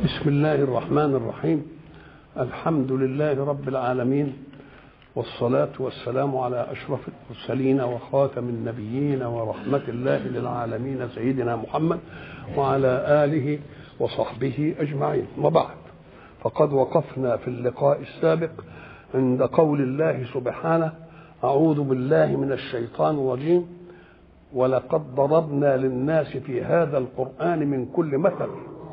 بسم الله الرحمن الرحيم الحمد لله رب العالمين والصلاة والسلام على أشرف المرسلين وخاتم النبيين ورحمة الله للعالمين سيدنا محمد وعلى آله وصحبه أجمعين وبعد فقد وقفنا في اللقاء السابق عند قول الله سبحانه أعوذ بالله من الشيطان الرجيم ولقد ضربنا للناس في هذا القرآن من كل مثل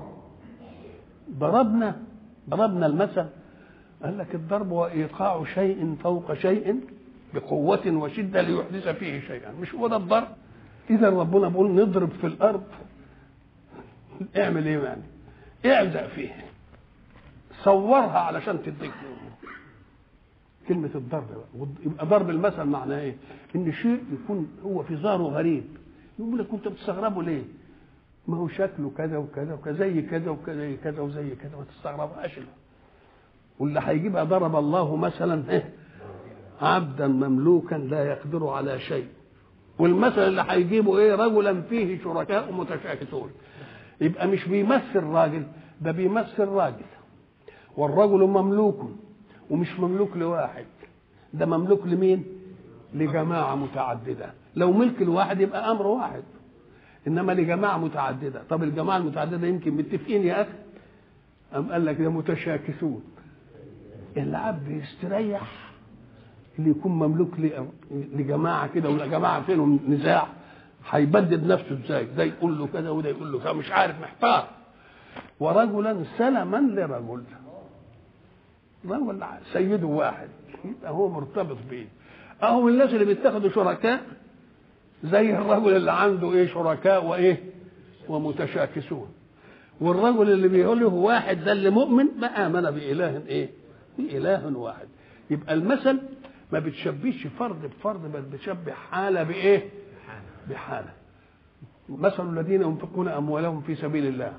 ضربنا ضربنا المثل قال لك الضرب هو ايقاع شيء فوق شيء بقوة وشدة ليحدث فيه شيئا مش هو ده الضرب إذا ربنا بيقول نضرب في الأرض اعمل إيه يعني؟ اعزق فيه صورها علشان تديك كلمة الضرب بقى يبقى ضرب المثل معناه إيه؟ إن شيء يكون هو في ظاهره غريب يقول لك أنت بتستغربه ليه؟ ما هو شكله كذا وكذا وكذا زي كذا وكذا زي كذا وزي كذا ما تستغربهاش واللي هيجيبها ضرب الله مثلا إيه؟ عبدا مملوكا لا يقدر على شيء والمثل اللي هيجيبه ايه رجلا فيه شركاء متشاكسون يبقى مش بيمثل راجل ده بيمثل راجل والرجل مملوك ومش مملوك لواحد ده مملوك لمين لجماعة متعددة لو ملك الواحد يبقى أمر واحد إنما لجماعة متعددة طب الجماعة المتعددة يمكن متفقين يا أخي أم قال لك ده متشاكسون العبد يستريح اللي يكون مملوك لجماعة كده ولا جماعة فيهم نزاع هيبدد نفسه ازاي ده يقول له كذا وده يقول له كذا مش عارف محتار ورجلا سلما لرجل رجل سيده واحد يبقى هو مرتبط بيه اهو الناس اللي بيتخذوا شركاء زي الرجل اللي عنده ايه شركاء وايه ومتشاكسون والرجل اللي بيقول له واحد ده اللي مؤمن ما امن باله ايه باله واحد يبقى المثل ما بتشبهش فرد بفرد بل بتشبه حاله بايه بحاله مثل الذين ينفقون اموالهم في سبيل الله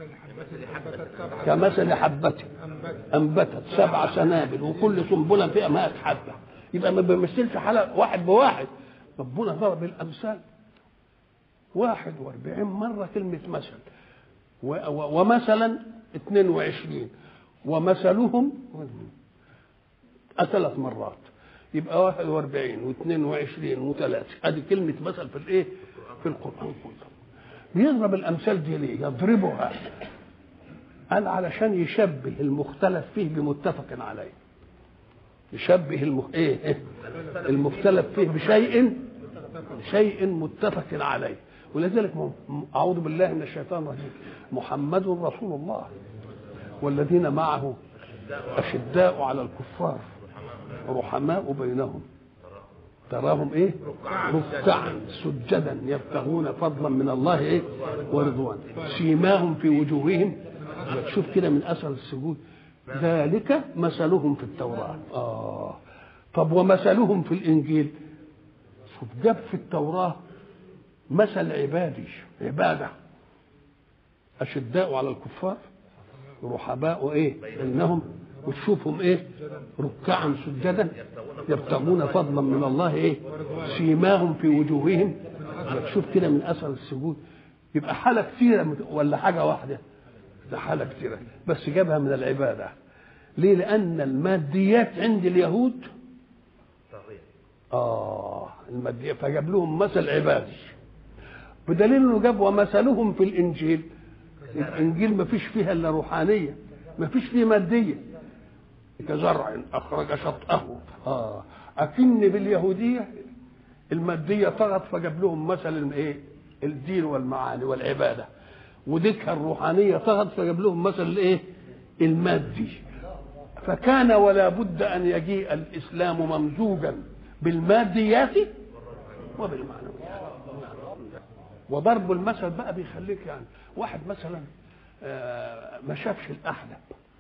كمثل حبة انبتت سبع سنابل وكل سنبلة فيها 100 حبة يبقى ما بيمثلش حالة واحد بواحد ربنا ضرب الامثال 41 مرة كلمة مثل ومثلا 22 ومثلهم ثلاث مرات يبقى 41 و22 وثلاثة ادي كلمة مثل في الايه؟ في القرآن كله بيضرب الأمثال دي ليه؟ يضربها قال علشان يشبه المختلف فيه بمتفق عليه يشبه المخ... ايه, إيه؟ المختلف فيه بشيء شيء متفق عليه ولذلك اعوذ بالله من الشيطان الرجيم محمد رسول الله والذين معه اشداء على الكفار رحماء بينهم تراهم ايه ركعا سجدا يبتغون فضلا من الله ايه ورضوان سيماهم في وجوههم تشوف كده من اثر السجود ذلك مثلهم في التوراة آه طب ومثلهم في الإنجيل شوف جاب في التوراة مثل عبادي عبادة أشداء على الكفار رحباء إيه بينهم وتشوفهم إيه ركعا سجدا يبتغون فضلا من الله إيه سيماهم في وجوههم تشوف كده من أثر السجود يبقى حالة كثيرة ولا حاجة واحدة ده حالة كثيرة بس جابها من العبادة ليه لأن الماديات عند اليهود آه الماديات فجاب لهم مثل عبادي بدليل انه جاب ومثلهم في الانجيل الانجيل ما فيش فيها الا روحانيه ما فيش فيه ماديه كزرع اخرج شطاه اه اكن باليهوديه الماديه طغت فجاب لهم مثل ايه الدين والمعاني والعباده وديك الروحانيه طغت فجاب لهم مثل الايه المادي فكان ولا بد ان يجيء الاسلام ممزوجا بالماديات وبالمعنويات وضرب المثل بقى بيخليك يعني واحد مثلا ما شافش الاحلب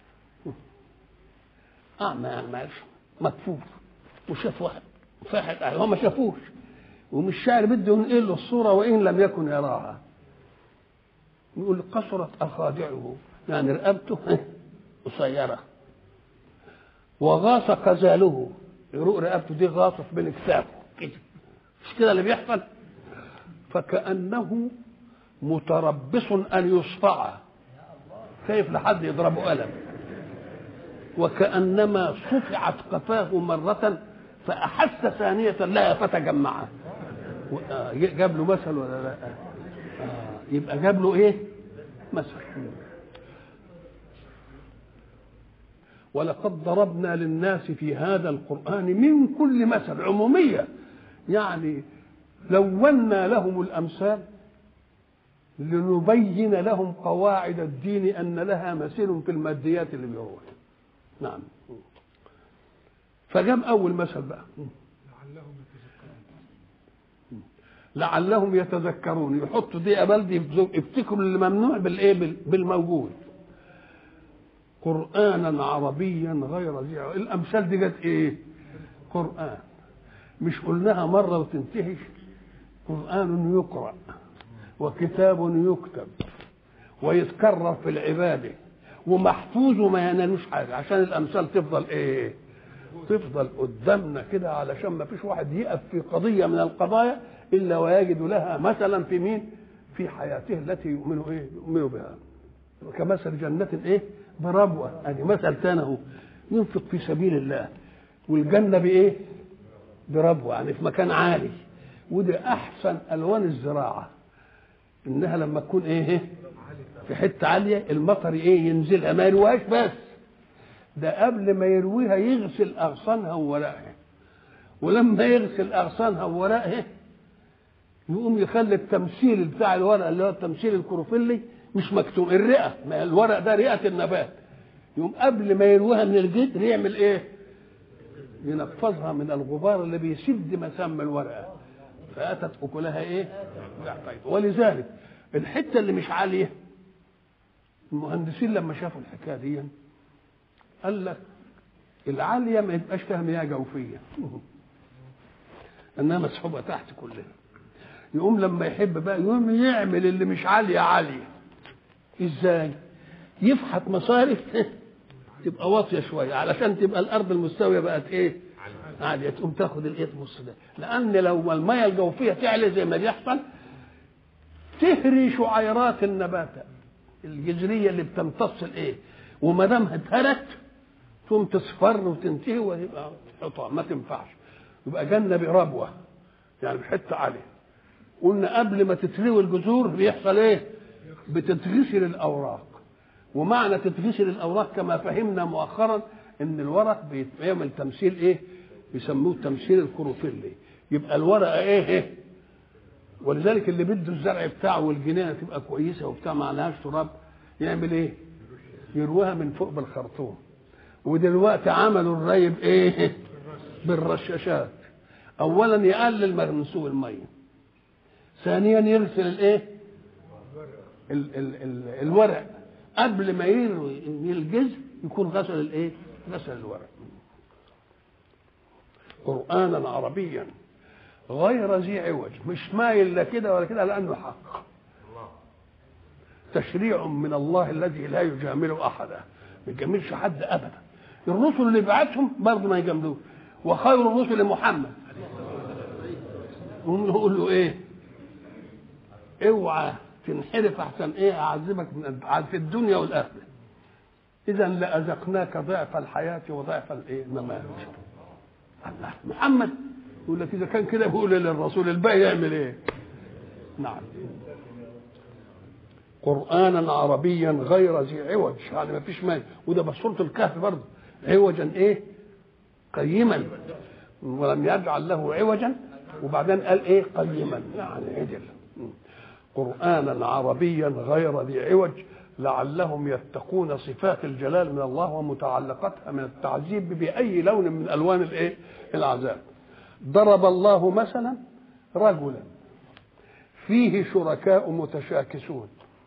اعمى ما مكفوف وشاف واحد فاحد هو ما شافوش ومش شاعر بده ينقل له الصوره وان لم يكن يراها يقول قصرت اخادعه يعني رقبته قصيره وغاص قزاله يروق رقبته دي غاصت بين كتافه كده مش كده اللي بيحصل فكأنه متربص أن يصفع خايف لحد يضربه قلم وكأنما صفعت قفاه مرة فأحس ثانية لها فتجمعها جاب له مثل ولا لا؟ آه يبقى جاب له ايه؟ مثل ولقد ضربنا للناس في هذا القرآن من كل مثل عمومية يعني لونا لهم الأمثال لنبين لهم قواعد الدين أن لها مثيل في الماديات اللي بيروح نعم فجاب أول مثل بقى لعلهم يتذكرون لعلهم يتذكرون يحطوا دي بلدي يفتكروا اللي ممنوع بالايه بالموجود قرانا عربيا غير ذي الامثال دي جت ايه قران مش قلناها مره وتنتهي قران يقرا وكتاب يكتب ويتكرر في العباده ومحفوظ وما ينالوش حاجه عشان الامثال تفضل ايه تفضل قدامنا كده علشان ما فيش واحد يقف في قضيه من القضايا الا ويجد لها مثلا في مين في حياته التي يؤمن ايه يؤمن بها كمثل جنة ايه بربوة ادي مثل تاني اهو ينفق في سبيل الله والجنة بايه بربوة يعني في مكان عالي ودي احسن الوان الزراعة انها لما تكون ايه في حتة عالية المطر ايه ينزلها ما يرويهاش بس ده قبل ما يرويها يغسل اغصانها وورقها ولما يغسل اغصانها وورقها يقوم يخلي التمثيل بتاع الورق اللي هو التمثيل الكروفيلي مش مكتوب الرئه ما الورق ده رئه النبات يقوم قبل ما يرويها من الجدر يعمل ايه؟ ينفذها من الغبار اللي بيسد مسام الورقه فاتت اكلها ايه؟ ولذلك الحته اللي مش عاليه المهندسين لما شافوا الحكايه دي قال لك العاليه ما يبقاش فيها مياه جوفيه انها مسحوبه تحت كلها يقوم لما يحب بقى يقوم يعمل اللي مش عاليه عاليه ازاي يفحت مصارف تبقى واطيه شويه علشان تبقى الارض المستويه بقت ايه عاليه تقوم تاخد الايه تبص ده لان لو الميه الجوفيه تعلى زي ما بيحصل تهري شعيرات النبات الجذريه اللي بتمتص الايه وما دام اتهرت تقوم تصفر وتنتهي وتبقى حطام ما تنفعش يبقى جنه بربوه يعني بحته عاليه قلنا قبل ما تتروي الجذور بيحصل ايه بتتغسل الاوراق ومعنى تتغسل الاوراق كما فهمنا مؤخرا ان الورق بيعمل تمثيل ايه بيسموه تمثيل الكروفيلي يبقى الورقه ايه, إيه؟ ولذلك اللي بده الزرع بتاعه والجنينه تبقى كويسه وبتاع ما عليهاش تراب يعمل ايه يرويها من فوق بالخرطوم ودلوقتي عملوا الري بايه بالرشاشات اولا يقلل مغنسوب الميه ثانيا يغسل الايه ال ال ال الورق قبل ما يروي الجزء يكون غسل الايه غسل الورق قرانا عربيا غير ذي عوج مش مايل لا كده ولا كده لانه حق تشريع من الله الذي لا يجامل احدا ما يجاملش حد ابدا الرسل اللي بعتهم برضه ما يجاملوش وخير الرسل محمد ونقول له ايه اوعى تنحرف احسن ايه اعذبك من في الدنيا والاخره اذا لازقناك ضعف الحياه وضعف الايه الممات الله محمد يقول لك اذا كان كده بيقول للرسول الباقي يعمل ايه نعم قرانا عربيا غير ذي عوج يعني ما فيش مانع وده بسوره الكهف برضه عوجا ايه قيما ولم يجعل له عوجا وبعدين قال ايه قيما يعني عدل قرانا عربيا غير ذي عوج لعلهم يتقون صفات الجلال من الله ومتعلقاتها من التعذيب باي لون من الوان الايه العذاب ضرب الله مثلا رجلا فيه شركاء متشاكسون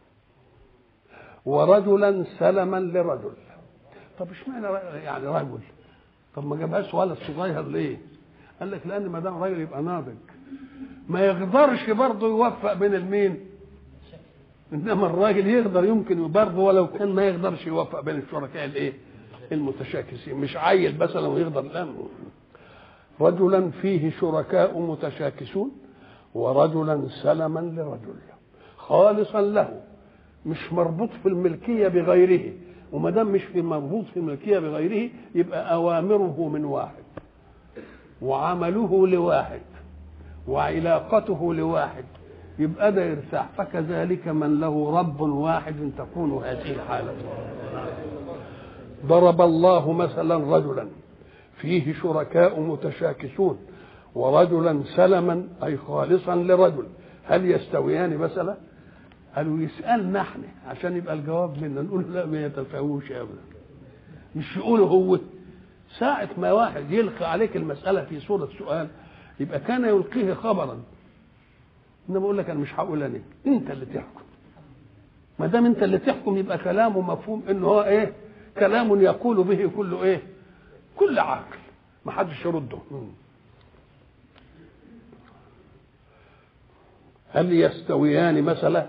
ورجلا سلما لرجل طب اشمعنى يعني رجل طب ما جابهاش ولد صغير ليه قال لك لان ما دام راجل يبقى ناضج ما يقدرش برضه يوفق بين المين انما الراجل يقدر يمكن برضه ولو كان ما يقدرش يوفق بين الشركاء الايه المتشاكسين مش عيل مثلا ويقدر لا رجلا فيه شركاء متشاكسون ورجلا سلما لرجل خالصا له مش مربوط في الملكيه بغيره وما دام مش في مربوط في الملكيه بغيره يبقى اوامره من واحد وعمله لواحد وعلاقته لواحد يبقى ده يرتاح فكذلك من له رب واحد تكون هذه الحالة ضرب الله مثلا رجلا فيه شركاء متشاكسون ورجلا سلما أي خالصا لرجل هل يستويان مثلا قالوا يسألنا احنا عشان يبقى الجواب منا نقول لا ما يتساووش ابدا مش يقولوا هو ساعة ما واحد يلقي عليك المسألة في صورة سؤال يبقى كان يلقيه خبرا انما اقول لك انا مش هقول انا انت اللي تحكم ما دام انت اللي تحكم يبقى كلامه مفهوم ان هو ايه كلام يقول به كل ايه كل عاقل ما حدش يرده هل يستويان مثلا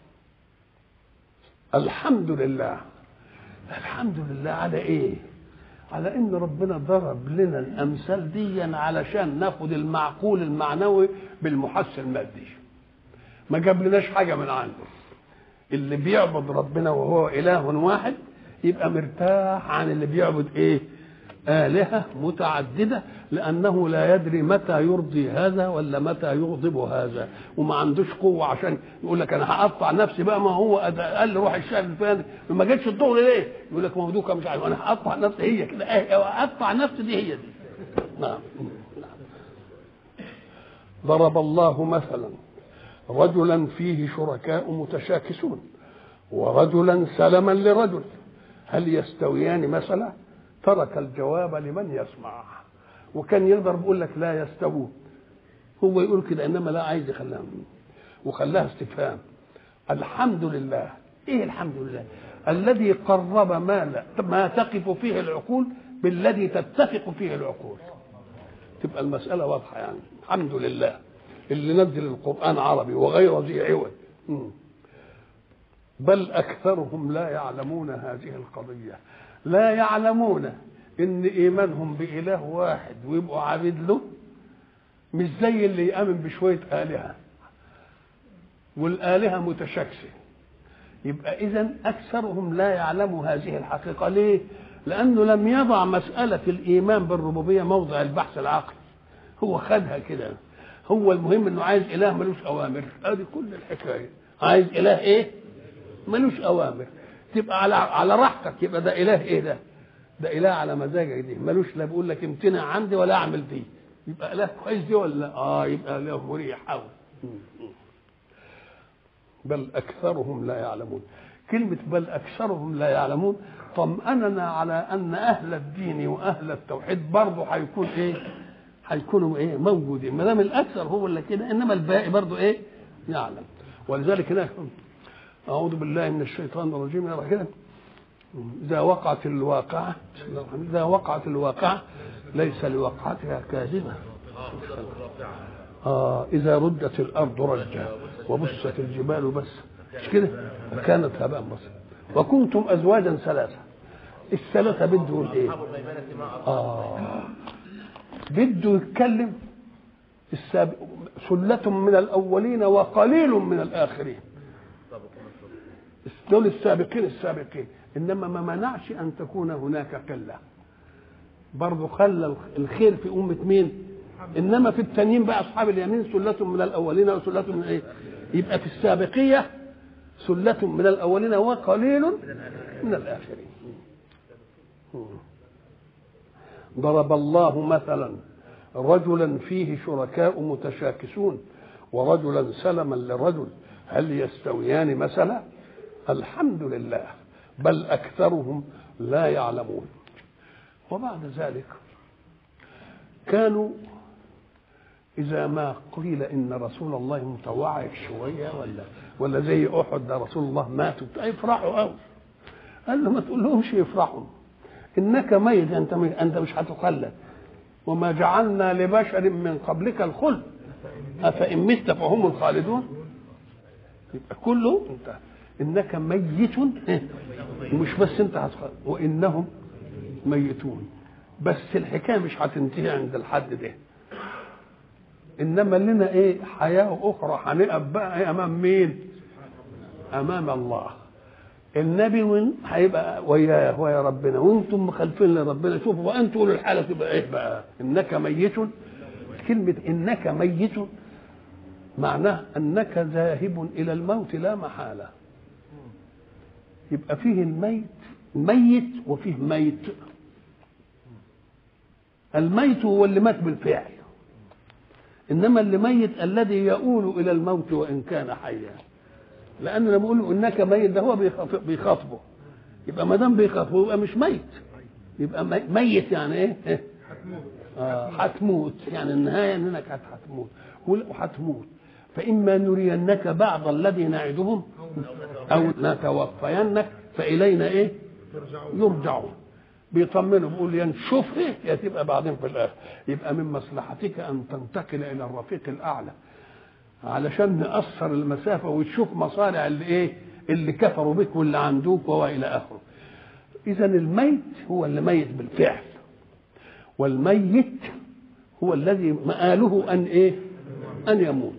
الحمد لله الحمد لله على ايه على ان ربنا ضرب لنا الامثال دي علشان ناخد المعقول المعنوي بالمحس المادي ما جاب لناش حاجه من عنده اللي بيعبد ربنا وهو اله واحد يبقى مرتاح عن اللي بيعبد ايه آلهة متعددة لأنه لا يدري متى يرضي هذا ولا متى يغضب هذا وما عندوش قوة عشان يقول لك أنا هقطع نفسي بقى ما هو قال لي روح الشهر الفلاني ما جتش الظهر ليه؟ يقول لك مهدوكة مش عارف أنا هقطع نفسي هي كده أقطع نفسي دي هي دي نعم ضرب الله مثلا رجلا فيه شركاء متشاكسون ورجلا سلما لرجل هل يستويان مثلا ترك الجواب لمن يسمع وكان يقدر بيقول لك لا يستوون هو يقول كده انما لا عايز يخليها وخلاها استفهام الحمد لله ايه الحمد لله الذي قرب ما لا ما تقف فيه العقول بالذي تتفق فيه العقول تبقى المسألة واضحة يعني الحمد لله اللي نزل القرآن عربي وغير ذي عوج بل أكثرهم لا يعلمون هذه القضية لا يعلمون ان ايمانهم باله واحد ويبقوا عبيد له مش زي اللي يامن بشويه الهه والالهه متشاكسه يبقى اذا اكثرهم لا يعلموا هذه الحقيقه ليه لانه لم يضع مساله الايمان بالربوبيه موضع البحث العقلي هو خدها كده هو المهم انه عايز اله ملوش اوامر ادي كل الحكايه عايز اله ايه ملوش اوامر تبقى على على راحتك يبقى ده اله ايه ده؟ ده اله على مزاجك دي ملوش لا بيقول لك امتنع عندي ولا اعمل دي يبقى اله كويس دي ولا اه يبقى اله مريح قوي بل اكثرهم لا يعلمون كلمة بل أكثرهم لا يعلمون طمأننا على أن أهل الدين وأهل التوحيد برضه هيكون إيه؟ هيكونوا إيه؟ موجودين ما دام الأكثر هو اللي كده إنما الباقي برضه إيه؟ يعلم ولذلك هناك أعوذ بالله من الشيطان الرجيم يرى كده إذا وقعت الواقعة بسم الله الرحمن إذا وقعت الواقعة ليس لوقعتها كاذبة آه إذا ردت الأرض رجا وبست الجبال بس مش كده وكانت هباء بصرا وكنتم أزواجا ثلاثة الثلاثة بده يقول إيه؟ آه بده يتكلم السابق سلة من الأولين وقليل من الآخرين دول السابقين السابقين انما ما منعش ان تكون هناك قله برضه خلى الخير في امه مين انما في التانيين بقى اصحاب اليمين سله من الاولين وسله من ايه يبقى في السابقيه سله من الاولين وقليل من الاخرين ضرب الله مثلا رجلا فيه شركاء متشاكسون ورجلا سلما لرجل هل يستويان مثلا الحمد لله بل اكثرهم لا يعلمون وبعد ذلك كانوا اذا ما قيل ان رسول الله متوعد شويه ولا ولا زي احد ده رسول الله مات يفرحوا قوي قال له ما تقولهمش يفرحوا انك ميت انت انت مش هتخلد وما جعلنا لبشر من قبلك الخلد افان مت فهم الخالدون يبقى كله انت انك ميت ومش بس انت هتخلد وانهم ميتون بس الحكايه مش هتنتهي عند الحد ده انما لنا ايه حياه اخرى هنقف بقى امام مين امام الله النبي وين هيبقى وياه ويا ربنا وانتم مخالفين لربنا شوفوا بقى انتوا قولوا الحاله تبقى ايه بقى انك ميت كلمه انك ميت معناه انك ذاهب الى الموت لا محاله يبقى فيه الميت ميت وفيه ميت الميت هو اللي مات بالفعل انما اللي ميت الذي يؤول الى الموت وان كان حيا لان لما بقول له انك ميت ده هو بيخاطب- بيخاطبه يبقى ما دام بيخاطبه يبقى مش ميت يبقى مي- ميت يعني ايه إيه؟ هتموت آه، هتموت يعني النهايه انك هت- هتموت ولا- وهتموت فاما نرينك بعض الذي نعدهم او نتوفينك فالينا ايه ترجعون يرجعون بيطمنوا بيقول يا نشوف ايه يا تبقى بعدين في الاخر يبقى من مصلحتك ان تنتقل الى الرفيق الاعلى علشان نقصر المسافه وتشوف مصالح اللي ايه اللي كفروا بك واللي عندوك والى اخره اذا الميت هو اللي ميت بالفعل والميت هو الذي مآله ان ايه ان يموت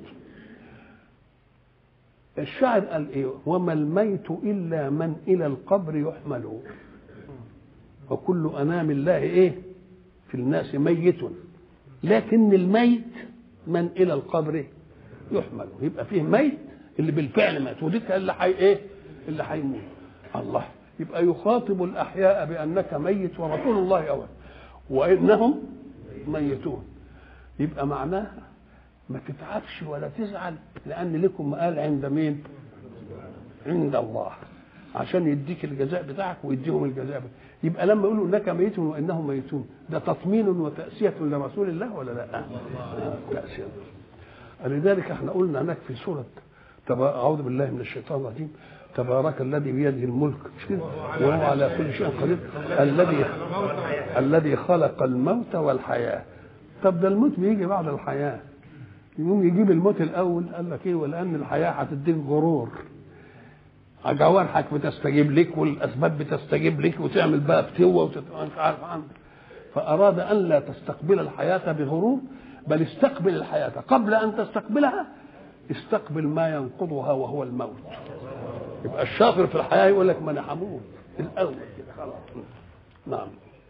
الشاعر قال ايه وما الميت الا من الى القبر يحمل وكل انام الله ايه في الناس ميت لكن الميت من الى القبر يحمل يبقى فيه ميت اللي بالفعل مات وديك اللي حي ايه اللي هيموت الله يبقى يخاطب الاحياء بانك ميت ورسول الله اول وانهم ميتون يبقى معناها ما تتعبش ولا تزعل لان لكم مقال عند مين عند الله عشان يديك الجزاء بتاعك ويديهم الجزاء بتاعك. يبقى لما يقولوا انك ميت وانهم ميتون ده تطمين وتاسيه لرسول الله ولا لا؟ آه، تاسيه لذلك احنا قلنا هناك في سوره تبا- اعوذ بالله من الشيطان الرجيم تبارك الذي بيده الملك مش كده؟ وهو على كل شيء قدير الذي الذي خلق الموت والحياه طب ده الموت بيجي بعد الحياه يقوم يجيب الموت الاول قال لك ايه ولان الحياه هتديك غرور جوارحك بتستجيب لك والاسباب بتستجيب لك وتعمل بقى فتوه ومش عارف عنك فاراد ان لا تستقبل الحياه بغرور بل استقبل الحياه قبل ان تستقبلها استقبل ما ينقضها وهو الموت يبقى الشاطر في الحياه يقول لك ما انا هموت الاول كده خلاص نعم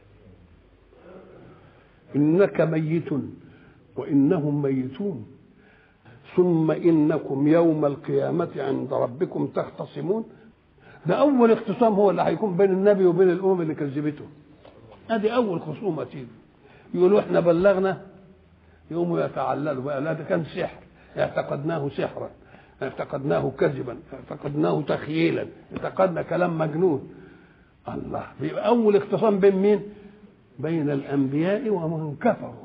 انك ميت وانهم ميتون ثم انكم يوم القيامه عند ربكم تختصمون ده اول اختصام هو اللي هيكون بين النبي وبين الامم اللي كذبته ادي اول خصومه تيجي يقولوا احنا بلغنا يقوموا يتعللوا بقى لا ده كان سحر اعتقدناه سحرا اعتقدناه كذبا اعتقدناه تخييلا اعتقدنا كلام مجنون الله بيبقى اول اختصام بين مين بين الانبياء ومن كفروا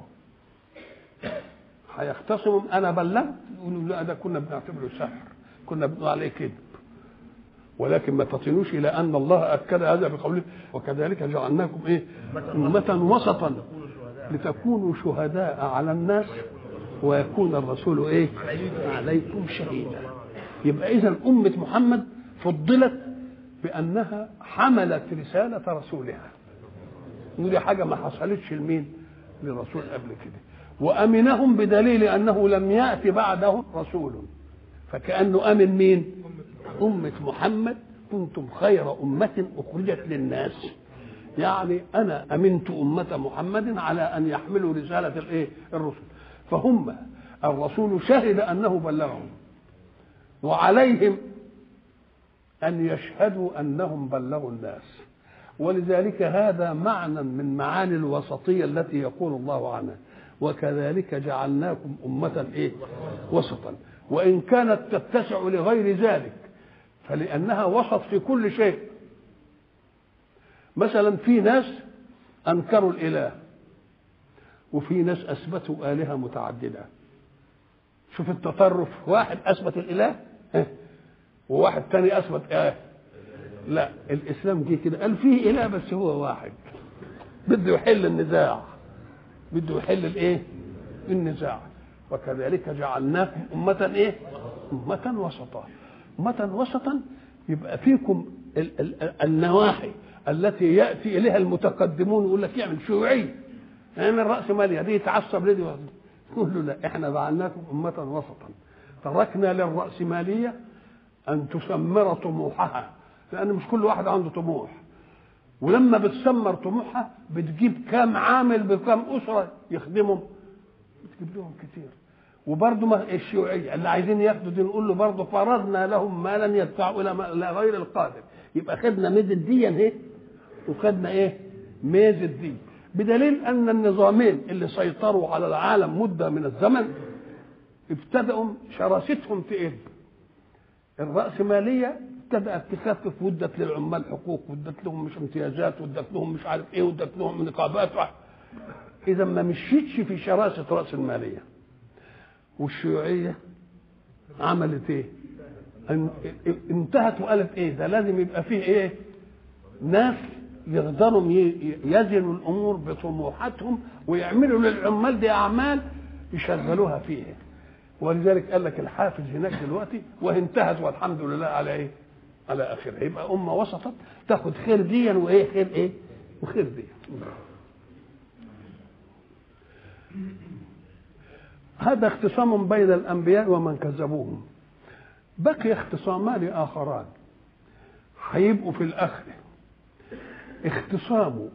هيختصموا انا بلغت يقولوا لا ده كنا بنعتبره سحر كنا بنقول عليه كذب ولكن ما تطينوش الى ان الله اكد هذا بقوله وكذلك جعلناكم ايه امه وسطا لتكونوا شهداء على الناس ويكون الرسول ايه عليكم شهيدا يبقى اذا امه محمد فضلت بانها حملت رساله رسولها ودي حاجه ما حصلتش لمين لرسول قبل كده وامنهم بدليل انه لم يات بعده رسول فكانه امن مين امه محمد كنتم خير امه اخرجت للناس يعني انا امنت امه محمد على ان يحملوا رساله الايه الرسل فهم الرسول شهد انه بلغهم وعليهم ان يشهدوا انهم بلغوا الناس ولذلك هذا معنى من معاني الوسطيه التي يقول الله عنها وكذلك جعلناكم امه ايه وسطا وان كانت تتسع لغير ذلك فلانها وسط في كل شيء مثلا في ناس انكروا الاله وفي ناس اثبتوا الهه متعدده شوف التطرف واحد اثبت الاله ها، وواحد تاني اثبت اله لا الاسلام جه كده قال فيه اله بس هو واحد بده يحل النزاع بده يحل الايه النزاع وكذلك جعلناكم أمة إيه؟ أمة وسطا أمة وسطا يبقى فيكم ال- ال- النواحي التي يأتي إليها المتقدمون يقول لك يعمل شيوعية يعني الرأسمالية دي يتعصب لدي واحد. يقول له لا احنا جعلناكم أمة وسطا تركنا للرأسمالية أن تسمر طموحها لان مش كل واحد عنده طموح ولما بتسمر طموحها بتجيب كام عامل بكام اسره يخدمهم بتجيب لهم كتير وبرضه ما الشيوعيه اللي عايزين ياخدوا دي نقول له برضه فرضنا لهم ما لن يدفعوا الى ما إلى غير القادر يبقى خدنا ميزه دي اهي وخدنا ايه؟ ميزه دي بدليل ان النظامين اللي سيطروا على العالم مده من الزمن ابتدأوا شراستهم في ايه؟ الرأسمالية ابتدأت تخفف ودت للعمال حقوق ودت لهم مش امتيازات ودت لهم مش عارف ايه ودت لهم نقابات اذا ما مشيتش في شراسة رأس المالية والشيوعية عملت ايه ان- انتهت وقالت ايه ده لازم يبقى فيه ايه ناس يقدروا ي- يزنوا الامور بطموحاتهم ويعملوا للعمال دي اعمال يشغلوها فيها ولذلك قال لك الحافز هناك دلوقتي وهي انتهت والحمد لله على ايه؟ على اخرها يبقى امه وسطت تاخد خير ديا وايه خير ايه؟ وخير ديا هذا اختصام بين الانبياء ومن كذبوهم بقي اختصامان اخران هيبقوا في الاخره اختصام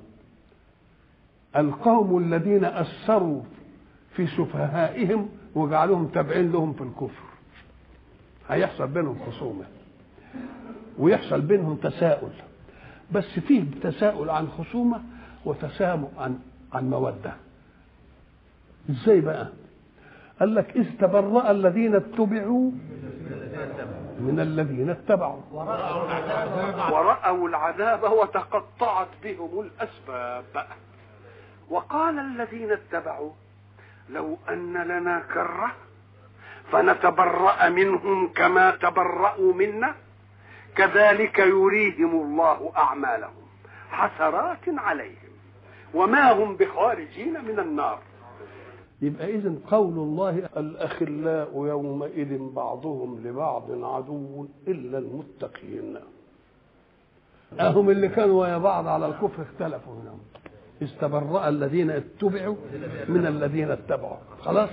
القوم الذين اثروا في سفهائهم وجعلوهم تابعين لهم في الكفر هيحصل بينهم خصومه ويحصل بينهم تساؤل بس فيه تساؤل عن خصومه وتسامح عن عن موده ازاي بقى قال لك اذ تبرأ الذين اتبعوا من الذين اتبعوا ورأوا العذاب وتقطعت بهم الأسباب وقال الذين اتبعوا لو أن لنا كرة فنتبرأ منهم كما تبرأوا منا كذلك يريهم الله أعمالهم حسرات عليهم وما هم بخارجين من النار يبقى إذن قول الله الأخلاء يومئذ بعضهم لبعض عدو إلا المتقين أهم اللي كانوا ويا بعض على الكفر اختلفوا هنا استبرأ الذين اتبعوا من الذين اتبعوا خلاص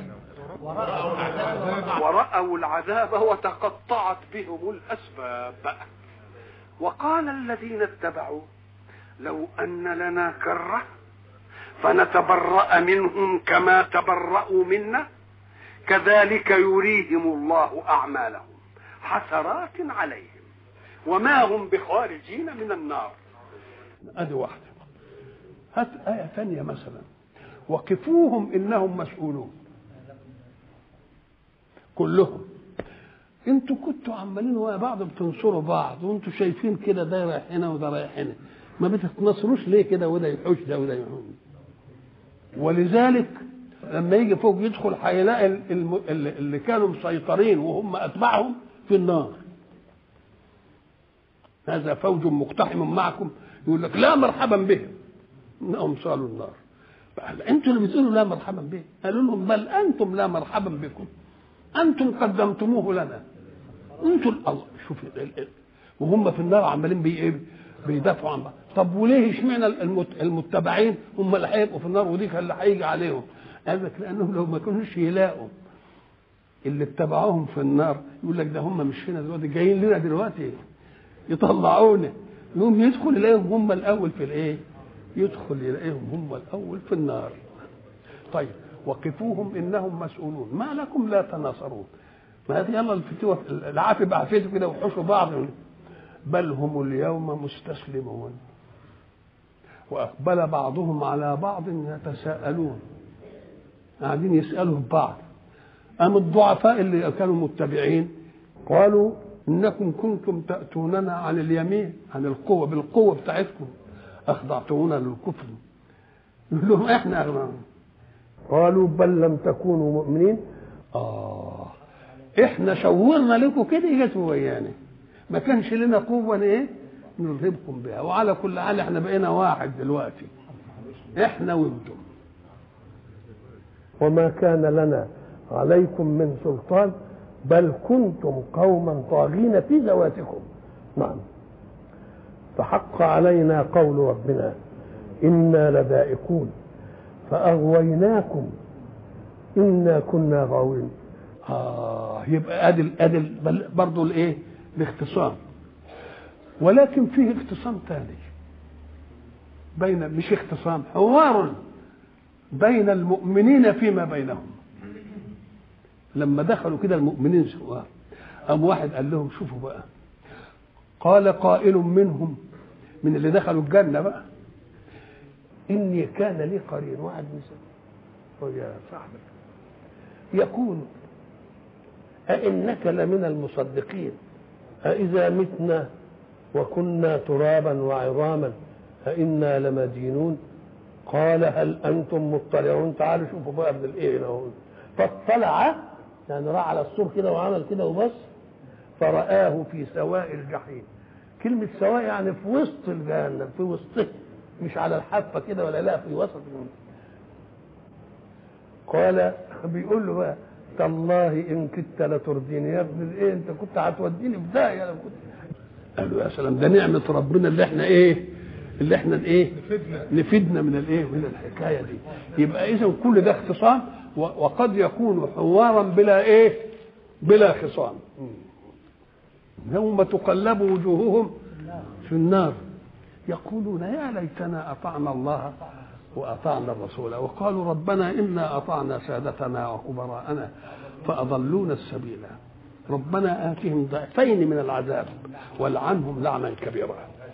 ورأوا العذاب وتقطعت بهم الأسباب وقال الذين اتبعوا لو أن لنا كرة فنتبرأ منهم كما تبرأوا منا كذلك يريهم الله أعمالهم حسرات عليهم وما هم بخارجين من النار ادي واحدة هات آية ثانية مثلا وقفوهم إنهم مسؤولون كلهم انتوا كنتوا عمالين ويا بعض بتنصروا بعض وانتوا شايفين كده ده رايح هنا وده رايح هنا ما بتتنصروش ليه كده وده يحوش ده وده يحوش ولذلك لما يجي فوق يدخل هيلاقي الم- اللي اللي كانوا مسيطرين وهم اتباعهم في النار هذا فوج مقتحم معكم يقول لك لا مرحبا بهم انهم صالوا النار بقى انتوا اللي بتقولوا لا مرحبا بهم قالوا لهم بل انتم لا مرحبا بكم انتم قدمتموه لنا انتوا الله شوف ال- ال- وهم في النار عمالين بي ايه بيدافعوا عن بعض طب وليه اشمعنى المت- المتبعين هم اللي هيبقوا في النار ودي اللي هيجي عليهم قال لك لانهم لو ما كانوش يلاقوا اللي اتبعوهم في النار يقول لك ده هم مش هنا دلوقتي جايين لنا دلوقتي يطلعونا يقوم يدخل يلاقيهم هم الاول في الايه يدخل يلاقيهم هم الاول في النار طيب وقفوهم انهم مسؤولون ما لكم لا تناصرون ما هذه يلا الفتوة العافية بعافيته كده وحشوا بعض بل هم اليوم مستسلمون وأقبل بعضهم على بعض يتساءلون قاعدين يسألوا بعض أم الضعفاء اللي كانوا متبعين قالوا إنكم كنتم تأتوننا عن اليمين عن القوة بالقوة بتاعتكم أخضعتونا للكفر يقول لهم إحنا أغنى قالوا بل لم تكونوا مؤمنين آه إحنا شورنا لكم كده جاتوا ويانا ما كانش لنا قوة إيه نرهبكم بها وعلى كل حال إحنا بقينا واحد دلوقتي إحنا وأنتم وما كان لنا عليكم من سلطان بل كنتم قوما طاغين في ذواتكم نعم فحق علينا قول ربنا إنا لذائقون فأغويناكم إنا كنا غاوين آه يبقى ادي ادي برضه الايه؟ الاختصام ولكن فيه اختصام ثاني بين مش اختصام حوار بين المؤمنين فيما بينهم لما دخلوا كده المؤمنين سواء قام واحد قال لهم شوفوا بقى قال قائل منهم من اللي دخلوا الجنة بقى إني كان لي قرين واحد مثل يا صاحبك يقول أئنك لمن المصدقين أإذا متنا وكنا ترابا وعظاما أئنا لمدينون قال هل أنتم مطلعون تعالوا شوفوا بقى ابن الإيه هنا هو. فاطلع يعني راح على السور كده وعمل كده وبص فرآه في سواء الجحيم كلمة سواء يعني في وسط الجهنم في وسطه مش على الحافة كده ولا لا في وسط الجهنم. قال بيقول له بقى تالله ان كدت لترديني يا ابن ايه انت كنت هتوديني في داهيه لو كنت قال له يا سلام ده نعمه ربنا اللي احنا ايه اللي احنا ايه نفدنا نفيدنا من الايه من الحكايه دي يبقى اذا كل ده اختصام و- وقد يكون حوارا بلا ايه بلا خصام يوم تقلب وجوههم في النار يقولون يا ليتنا اطعنا الله واطعنا الرسول وقالوا ربنا انا اطعنا سادتنا وكبراءنا فاضلونا السبيل ربنا اتهم ضعفين من العذاب والعنهم لعنا كبيرا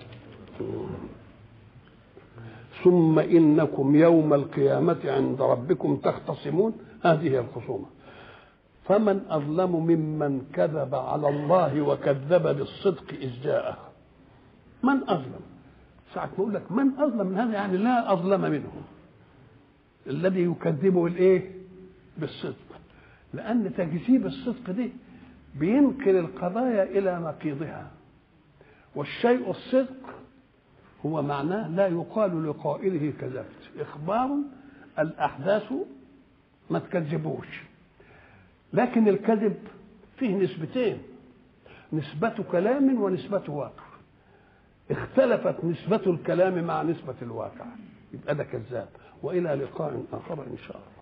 ثم انكم يوم القيامه عند ربكم تختصمون هذه هي الخصومه فمن اظلم ممن كذب على الله وكذب بالصدق اذ جاءه من اظلم ساعة ما اقول لك من اظلم من هذا يعني لا اظلم منه الذي يكذبه الايه بالصدق لان تكذيب الصدق دي بينقل القضايا الى نقيضها والشيء الصدق هو معناه لا يقال لقائله كذبت اخبار الاحداث ما تكذبوش لكن الكذب فيه نسبتين نسبة كلام ونسبة واقع اختلفت نسبة الكلام مع نسبة الواقع يبقى ده كذاب وإلى لقاء آخر إن شاء الله